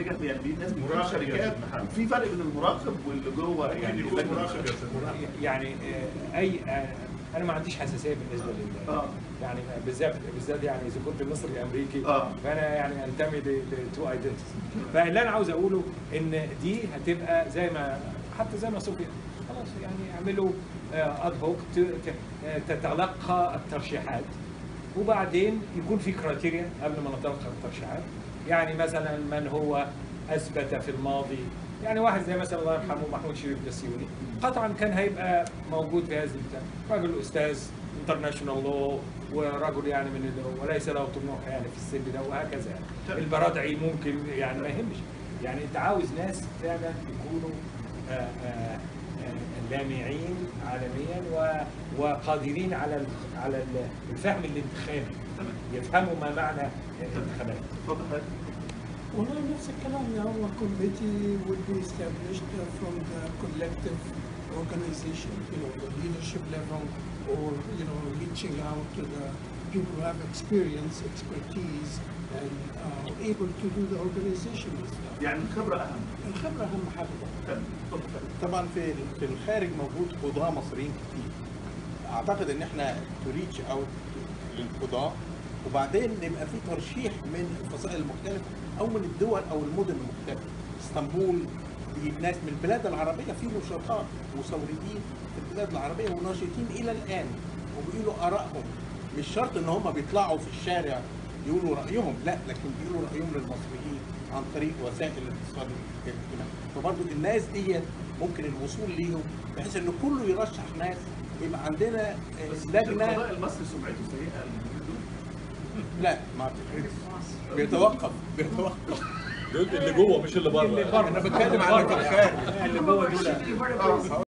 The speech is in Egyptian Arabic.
نجح يعني في ناس بتجيب مراقب يا شركات أستاذ محمد. في فرق بين المراقب واللي جوه ممكن يعني يكون لجنة مراقب يا استاذ محمد. يعني آه، اي آه، انا ما عنديش حساسيه بالنسبه لل آه. يعني بالذات بالذات يعني اذا كنت مصري امريكي آه. فانا يعني انتمي لتو ايدنتيز فاللي انا عاوز اقوله ان دي هتبقى زي ما حتى زي ما صوفيا خلاص يعني اعملوا اد هوك تتلقى الترشيحات وبعدين يكون في كرايتيريا قبل ما نتلقى الترشيحات يعني مثلا من هو اثبت في الماضي يعني واحد زي مثلا الله يرحمه محمود شريف السيوني قطعا كان هيبقى موجود في هذه البتاع راجل استاذ انترناشونال لو ورجل يعني من ال- وليس له طموح يعني في السن ده وهكذا يعني البرادعي ممكن يعني ما يهمش يعني انت عاوز ناس فعلا يكونوا آه، آه، آه، لامعين عالميا و- وقادرين على ال- على ال- الفهم الانتخابي تمام. يفهموا ما معنى الانتخابات اتفضل حضرتك والله نفس الكلام يا هو committee would be established uh, from the collective organization, you know, the leadership level, or you know, reaching out to the people who have experience, expertise, and uh, able to do the organization stuff. يعني الخبره اهم الخبرة أهم حاجة. تمام. اتفضل حضرتك. طبعا في في الخارج موجود قضاة مصريين كتير اعتقد ان احنا تريتش اوت للقضاة وبعدين يبقى في ترشيح من الفصائل المختلفة او من الدول او المدن المختلفة اسطنبول دي ناس من البلاد العربية في نشطاء مصورين في البلاد العربية وناشطين الى الان وبيقولوا ارائهم مش شرط ان هم بيطلعوا في الشارع يقولوا رايهم لا لكن بيقولوا رايهم للمصريين عن طريق وسائل الاتصال الاجتماعي فبرضه الناس دي ممكن الوصول ليهم بحيث ان كله يرشح ناس ويبقى عندنا آه، بس لجنه القضاء المصري سمعته سيئه اليومين دول. لا ما اعتقدش بيتوقف بيتوقف دول اللي جوه مش اللي بره اللي بره انا بتكلم على الخارج اللي جوه دول